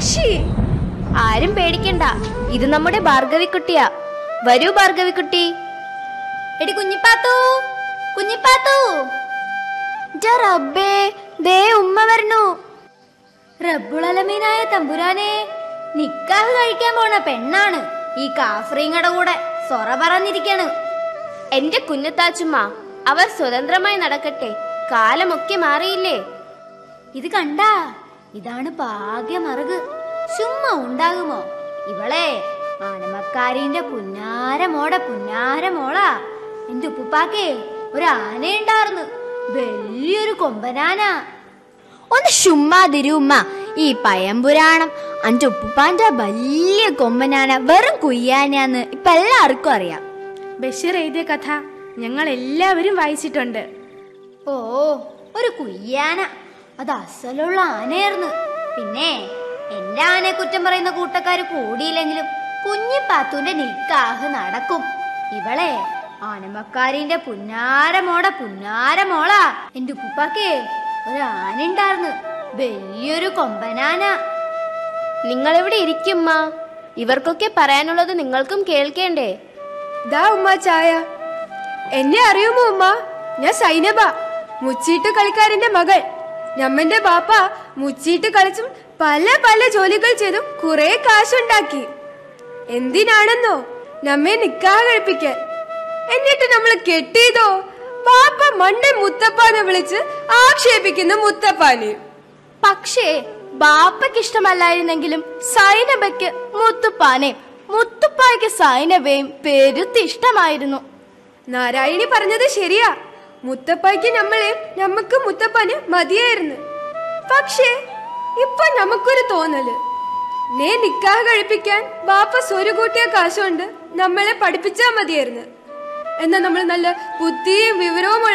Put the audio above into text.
പക്ഷി ആരും പേടിക്കണ്ട ഇത് നമ്മുടെ ഭാർഗവിക്കുട്ടിയാ വരൂ ഭാർഗവിക്കുട്ടി എടി കുഞ്ഞിപ്പാത്തു കുഞ്ഞിപ്പാത്തു റബ്ബേ ദേ ഉമ്മ വരണു റബ്ബുളലമീനായ തമ്പുരാനെ നിക്കാഹ് കഴിക്കാൻ പോണ പെണ്ണാണ് ഈ കാഫ്രീങ്ങടെ കൂടെ സൊറ പറഞ്ഞിരിക്കാണ് എന്റെ കുഞ്ഞത്താച്ചുമ്മ അവർ സ്വതന്ത്രമായി നടക്കട്ടെ കാലമൊക്കെ മാറിയില്ലേ ഇത് കണ്ടാ ഇതാണ് ഭാഗ്യമറുക് ചുമ്മാ ഉണ്ടാകുമോ ഇവളെ ആനമക്കാരിന്റെ പുന്നാരമോടെ പുന്നാരമോളാ എന്റെ ഉപ്പുപ്പാക്കേ ഒരു ആനയുണ്ടായിരുന്നു വലിയൊരു കൊമ്പനാന ഒന്ന് ചുമ്മാതിരു ഉമ്മ ഈ പയമ്പുരാണം അന്റെ ഉപ്പുപ്പാന്റെ വലിയ കൊമ്പനാന വെറും കുയ്യാനാന്ന് ഇപ്പൊ എല്ലാവർക്കും അറിയാം ബഷീർ എഴുതിയ കഥ ഞങ്ങൾ എല്ലാവരും വായിച്ചിട്ടുണ്ട് ഓ ഒരു കുയ്യാന അത് അസലുള്ള ആനയായിരുന്നു പിന്നെ എന്റെ ആനയെ കുറ്റം പറയുന്ന കൂട്ടക്കാര് കൂടിയില്ലെങ്കിലും കുഞ്ഞിപ്പാത്തുവിന്റെ നിക്കാഹ് നടക്കും ഇവളെ ആനമക്കാരിന്റെ പുന്നാരമോടെ പുന്നാരമോളാ എന്റെ ഉപ്പുപ്പാക്കേ ഒരു ആന ഉണ്ടായിരുന്നു വലിയൊരു കൊമ്പനാന നിങ്ങൾ ഇവിടെ ഇരിക്കുമ്മ ഇവർക്കൊക്കെ പറയാനുള്ളത് നിങ്ങൾക്കും കേൾക്കേണ്ടേ ദാ ഉമ്മ ചായ എന്നെ അറിയുമോ ഉമ്മ ഞാൻ സൈനബ മുച്ചീട്ട് കളിക്കാരന്റെ മകൾ ഞമ്മന്റെ ബാപ്പ മുച്ചീട്ട് കളിച്ചും പല പല ജോലികൾ ചെയ്തും കുറെ കാശുണ്ടാക്കി എന്തിനാണെന്നോ നമ്മെ നിക്കാഹ് കഴിപ്പിക്കാൻ എന്നിട്ട് നമ്മൾ കെട്ടിയതോ ബാപ്പ മണ്ണെ മുത്തപ്പാനെ വിളിച്ച് ആക്ഷേപിക്കുന്ന മുത്തപ്പാനെ പക്ഷേ ബാപ്പയ്ക്ക് ഇഷ്ടമല്ലായിരുന്നെങ്കിലും സൈനബയ്ക്ക് മുത്തുപ്പാനെയും മുത്തുപ്പായ്ക്ക് സൈനബയും പെരുത്ത് ഇഷ്ടമായിരുന്നു നാരായണി പറഞ്ഞത് ശരിയാ മുത്തപ്പായ്ക്ക് നമ്മളെ നമുക്ക് മുത്തപ്പാന് മതിയായിരുന്നു പക്ഷേ ഇപ്പൊ നമുക്കൊരു തോന്നല് നേ നിക്കാഹ് കഴിപ്പിക്കാൻ ബാപ്പ സ്വരു കൂട്ടിയ കാശുകൊണ്ട് നമ്മളെ പഠിപ്പിച്ചാ മതിയായിരുന്നു എന്നാ നമ്മൾ നല്ല ബുദ്ധിയും വിവരവും